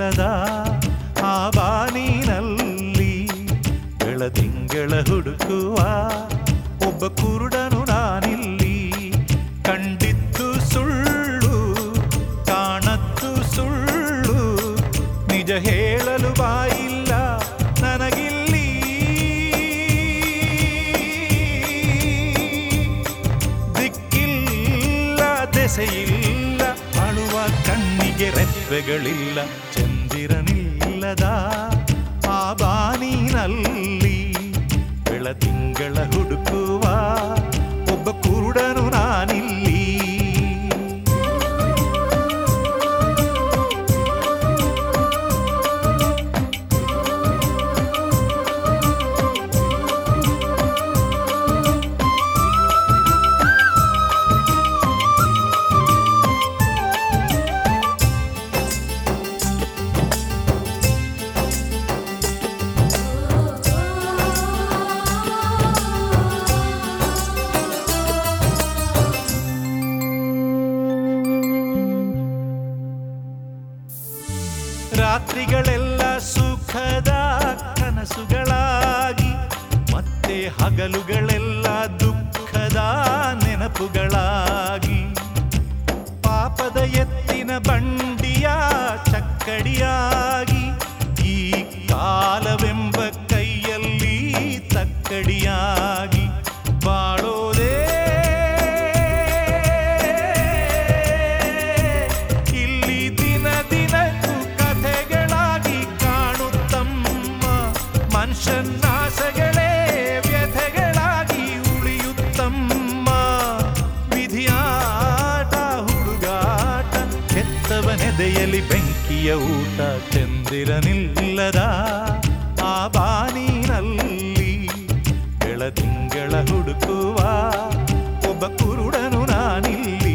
ಚಂದಿರನಿಲ್ಲದ ಆ ಬಾನಿನಲ್ಲಿ ಬೆಳದಿಂಗಳ ಹುಡುಕುವ ಒಬ್ಬ ಕುರುಡನು ನಾನಿಲ್ಲಿ ಕಂಡಿದ್ದು ಸುಳ್ಳು ಕಾಣದ್ದು ಸುಳ್ಳು ನಿಜ ಹೇಳಲು ಬಾಯಿಲ್ಲ ನನಗಿಲ್ಲಿ ದಿಕ್ಕಿಲ್ಲ ದೆಸೆಯಿಲ್ಲ ಅಳುವ ಕಣ್ಣಿಗೆ ರೆಪ್ಪೆಗಳಿಲ್ಲ ಚಂದಿರನಿಲ್ಲದ ಆ ಬಾನಿನಲ್ಲಿ ಬೆಳತಿಂಗಳ ಹುಡುಕುವ ಒಬ್ಬ ಕುರುಡನು ನಾನಿಲ್ಲಿ ರಾತ್ರಿಗಳೆಲ್ಲ ಸುಖದ ಕನಸುಗಳಾಗಿ ಮತ್ತೆ ಹಗಲುಗಳೆಲ್ಲ ದುಃಖದ ನೆನಪುಗಳಾಗಿ ಪಾಪದ ಎತ್ತಿನ ಬಂಡಿಯ ಚಕ್ಕಡಿಯಾಗಿ ಈ ಕಾಲವೆಂಬ ಕೈಯಲ್ಲಿ ತಕ್ಕಡಿಯಾಗಿ ಬಾಳೋದೇ ಇಲ್ಲಿ ದಿನ ದಿನಕ್ಕೂ ಕಥೆಗಳಾಗಿ ಕಾಣುತ್ತಮ್ಮ ಮನುಷ್ಯನಾಸಗಳೇ ವ್ಯಥೆಗಳಾಗಿ ಉಳಿಯುತ್ತಮ್ಮ ವಿಧಿಯಾಟ ಹುಡುಗಾಟ ಕೆತ್ತವನೆದೆಯಲ್ಲಿ ಬೆಂಕಿಯ ಊಟ ಚಂದಿರನಿಲ್ಲದ ಆ ಬಾನಿನಲ್ಲಿ ಬೆಳದಿಂಗಳ ಹುಡುಕುವ ಒಬ್ಬ ಕುರುಡನು ನಾನಿಲ್ಲಿ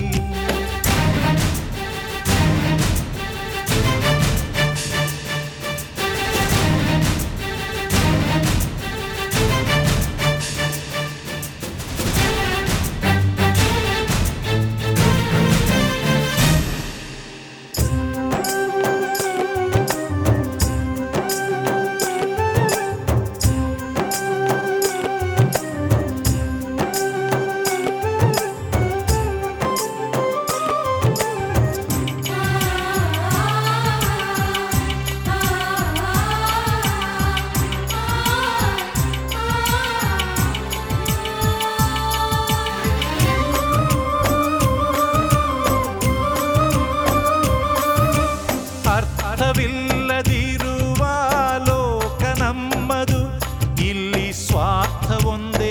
ಅರ್ಥವಿಲ್ಲದಿರುವ ಲೋಕ ನಮ್ಮದು ಇಲ್ಲಿ ಸ್ವಾರ್ಥ ಒಂದೇ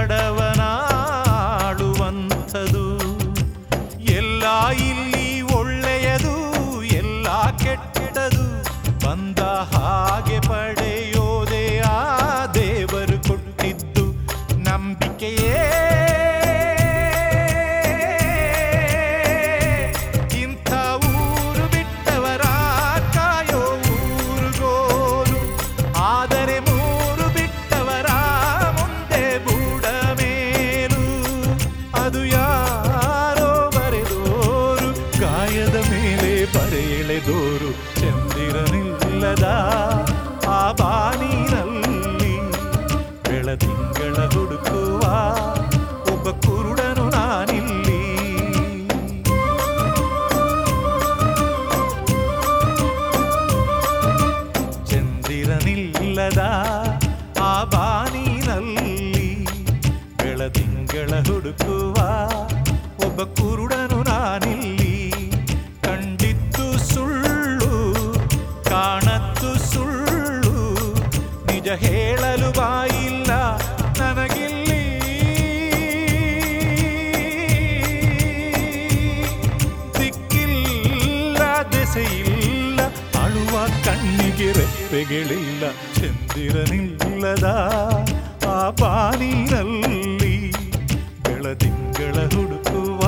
ಬಡವನಾಡುವಂಥದು ಎಲ್ಲ ಇಲ್ಲಿ ಒಳ್ಳೆಯದು ಎಲ್ಲ ಕೆಟ್ಟದು ಬಂದ ಹಾಗೆ ಪಡೆಯೋದೇ ಆ ದೇವರು ಕೊಟ್ಟಿದ್ದು ನಂಬಿಕೆಯೇ ಇಂಥ ಊರು ಬಿಟ್ಟವರ ಕಾಯೋ ಊರುಗೋಲು ಆದರೆ ಮೂರು ಬಿಟ್ಟವರ ಮುಂದೆ ಬೂಡ ಮೇಲು ಅದು ಯಾರೋ ಬರೆದೋರು ಗಾಯದ ಮೇಲೆ ಬರೆಳೆದೋರು ಚಂದಿರನಿಲ್ಲದ ಆ ಬಾನಿನಲ್ಲಿ ಬೆಳದಿಂಗಳ ಹುಡುಕುವ ಒಬ್ಬ ಕುರುಡನು ನಾನಿಲ್ಲಿ ಚಂದಿರನಿಲ್ಲದ ಆ ಬಾನಿನಲ್ಲಿ ಬೆಳದಿಂಗಳ ಹುಡುಕುವ ಒಬ್ಬ ಕುರುಡನು ನಾನಿಲ್ಲಿ ಕಂಡಿದ್ದು ಸುಳ್ಳು ಕಾಣದ್ದು ಸುಳ್ಳು ನಿಜ ಹೇಳಲು ಬಾಯಿಲ್ಲ ನನಗಿಲ್ಲಿ ದಿಕ್ಕಿಲ್ಲ ದೆಸೆಯಿಲ್ಲ ಅಳುವ ಕಣ್ಣಿಗೆ ರೆಪ್ಪೆಗಳಿಲ್ಲ ಚಂದಿರನಿಲ್ಲದ ಆ ಬಾನಿನಲ್ಲಿ ಬೆಳದಿಂಗಳ ಹುಡುಕುವ